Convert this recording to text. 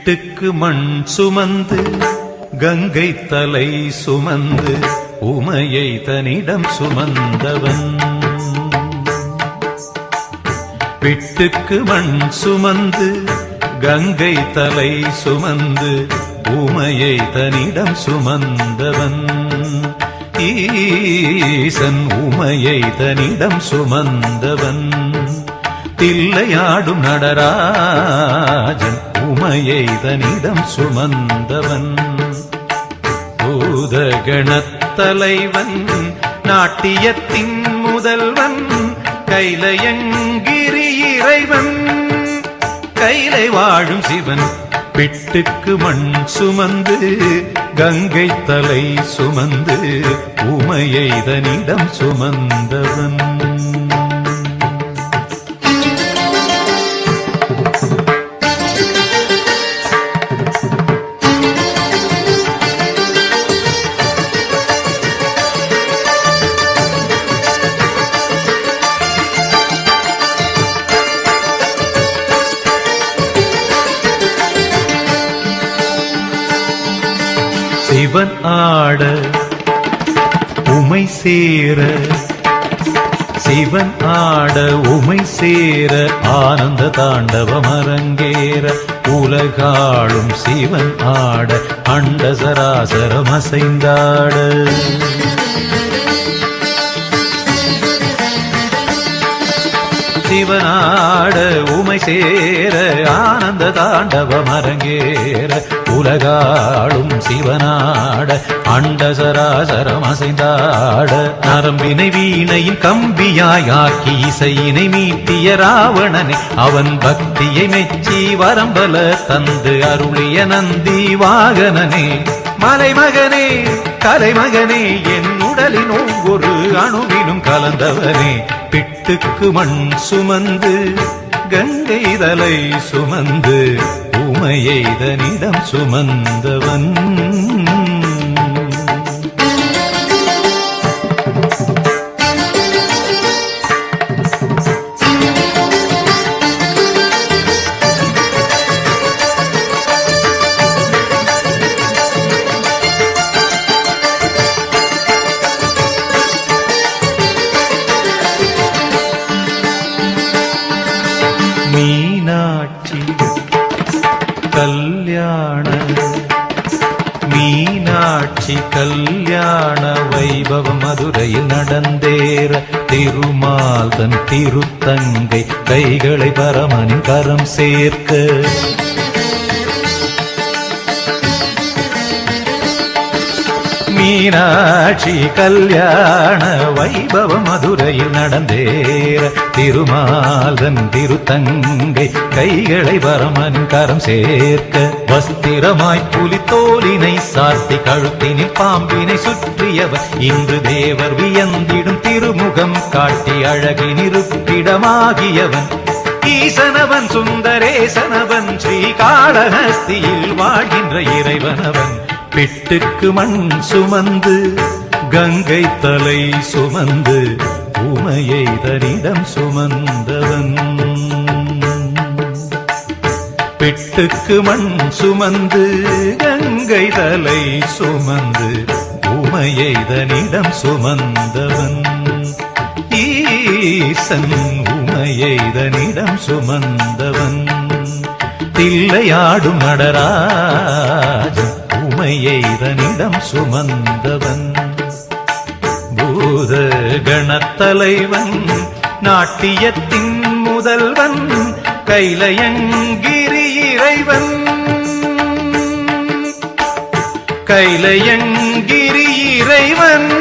பிட்டுக்கு மண் சுமந்து கங்கை தலை சுமந்து உமையை தனிடம் சுமந்தவன் பிட்டுக்கு மண் சுமந்து கங்கை தலை சுமந்து உமையை தனிடம் சுமந்தவன் ஈசன் உமையை தனிடம் சுமந்தவன் தில்லையாடும் நடராஜன் உமையை தனிடம் சுமந்தவன் பூதகணத்தலைவன் நாட்டியத்தின் முதல்வன் கைலையங்கிரி இறைவன் கைலை வாழும் சிவன் பிட்டுக்கு மண் சுமந்து கங்கை தலை சுமந்து உமையை தனிடம் சுமந்தவன் சிவன் ஆட உமை சேர சிவன் ஆட உமை சேர ஆனந்த தாண்டவம் அரங்கேற உலகாளும் சிவன் ஆட அண்ட சராசரம் அசைந்தாட சிவனாட உமை சேர ஆனந்த தாண்டவம் அரங்கேற உலகாளும் சிவனாட அண்ட சராசரம் அசைந்தாட நரம்பினை வீணையின் கம்பியாய் ஆக்கி இசையினை மீட்டிய ராவணனே அவன் பக்தியை மெச்சி வரம்பல தந்து அருளிய நந்தி வாகனனே மலைமகனே கலைமகனே என் உடலின் ஒவ்வொரு அணுவிலும் கலந்தவனே பிட்டுக்கு மண் சுமந்து கங்கை தலை சுமந்து உமையை தனிடம் சுமந்தவன் மீனாட்சி கல்யாண மீனாட்சி கல்யாண வைபவ மதுரையில் நடந்தேற திருமால் தன் திருத்தங்கை கைகளை பரமனின் கரம் சேர்க்க மீனாட்சி கல்யாண வைபவ மதுரையில் நடந்தேற திருமாலன் திருத்தங்கை கைகளை பரமன் கரம் சேர்க்க வஸ்திரமாய் புலித்தோலினை சாத்தி கழுத்தினில் பாம்பினை சுற்றியவர் இன்று தேவர் வியந்திடும் திருமுகம் காட்டி அழகினிருப்பிடமாகியவன் ஈசனவன் சுந்தரேசனவன் ஸ்ரீகாளஹஸ்தியில் வாழ்கின்ற இறைவனவன் பிட்டுக்கு மண் சுமந்து கங்கை தலை சுமந்து உமையை தனிடம் சுமந்தவன் பிட்டுக்கு மண் சுமந்து கங்கை தலை சுமந்து உமையை தனிடம் சுமந்தவன் ஈசன் உமையை தனிடம் சுமந்தவன் தில்லையாடும் நடராஜன் உமையை தனிடம் சுமந்தவன் பூத கணத்தலைவன் நாட்டியத்தின் முதல்வன் கைலையங்கிரி இறைவன் கைலையங்கிரி இறைவன்